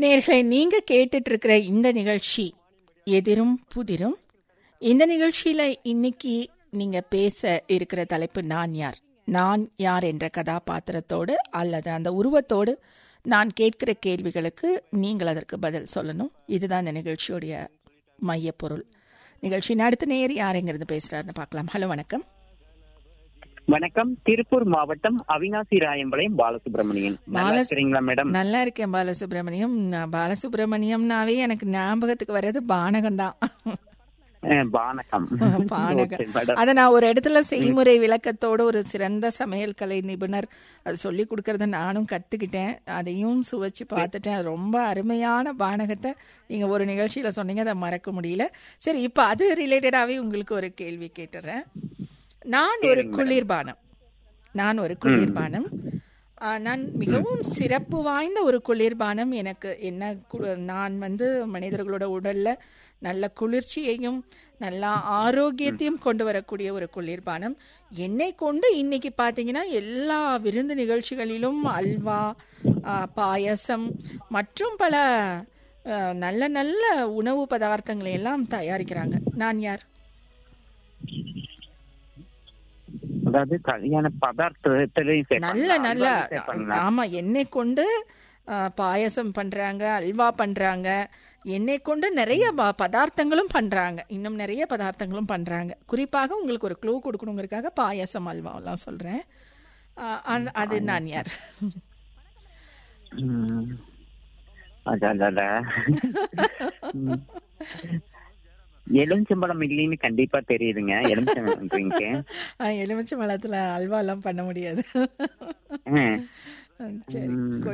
நேர்களை நீங்க கேட்டுட்டு இருக்கிற இந்த நிகழ்ச்சி எதிரும் புதிரும் இந்த நிகழ்ச்சியில இன்னைக்கு நீங்க பேச இருக்கிற தலைப்பு நான் யார் நான் யார் என்ற கதாபாத்திரத்தோடு அல்லது அந்த உருவத்தோடு நான் கேட்கிற கேள்விகளுக்கு நீங்கள் அதற்கு பதில் சொல்லணும் இதுதான் இந்த நிகழ்ச்சியுடைய மையப்பொருள் நிகழ்ச்சியின் அடுத்த நேர் யாருங்கிறது பேசுறாருன்னு பார்க்கலாம் ஹலோ வணக்கம் வணக்கம் திருப்பூர் மாவட்டம் அவினாசி ராயம்பாளையம் பாலசுப்ரமணியன் நல்லா பாலஸ்- இருக்கிறீங்களா மேடம் நல்லா இருக்கேன் பாலசுப்ரமணியம் நான் பாலசுப்ரமணியம்னாவே எனக்கு ஞாபகத்துக்கு வர்றது பானகம் தான் அஹ், பானகம் பானகம் Okay, மேடம். அதை நான் ஒரு இடத்துல செய்முறை விளக்கத்தோட ஒரு சிறந்த சமையல் கலை நிபுணர் அது சொல்லி கொடுக்கறத நானும் கத்துக்கிட்டேன் அதையும் சுவைச்சு பார்த்துட்டேன் அது ரொம்ப அருமையான பானகத்தை நீங்க ஒரு நிகழ்ச்சியில சொன்னீங்க அதை மறக்க முடியல சரி இப்போ அது ரிலேட்டடாவே உங்களுக்கு ஒரு கேள்வி கேட்டுறேன் நான் ஒரு குளிர்பானம் நான் ஒரு குளிர்பானம் ஆ, நான் மிகவும் சிறப்பு வாய்ந்த ஒரு குளிர்பானம் எனக்கு என்ன கு- நான் வந்து மனிதர்களோட உடல்ல நல்ல குளிர்ச்சியையும் நல்ல ஆரோக்கியத்தையும் கொண்டு வரக்கூடிய ஒரு குளிர்பானம் என்னை கொண்டு இன்னைக்கு பார்த்தீங்கன்னா எல்லா விருந்து நிகழ்ச்சிகளிலும் அல்வா ஆ, பாயசம் மற்றும் பல ஆ, நல்ல நல்ல உணவு பதார்த்தங்களை எல்லாம் தயாரிக்கிறாங்க நான் யார் அதாவது கல்யாண பதார்த்தத்திலையும் சேர்ப்பாங்களா? நல்ல நல்ல அல்வாலையும் சேர்ப்பாங்களா? ஆமா எண்ணெய் கொண்டு ஆ, பாயசம் பண்றாங்க அல்வா பண்றாங்க எண்ணெய் கொண்டு நிறைய ப- பதார்த்தங்களும் பண்றாங்க இன்னும் நிறைய பதார்த்தங்களும் பண்றாங்க குறிப்பாக உங்களுக்கு ஒரு க்ளூ கொடுக்கணுங்கிறதுக்காக பாயசம் அல்வாவெல்லாம் சொல்றேன் ஆ, அந்த- அது நான் யார் ம். அடடடா. ம். எலுமிச்சம்பழம் இல்லைன்னு கண்டிப்பா தெரியுதுங்க எலுமிச்சம்பழம் drink. எலுமிச்சை மலத்துல அல்வா எல்லாம் பண்ண முடியாது ம். சரி ம்.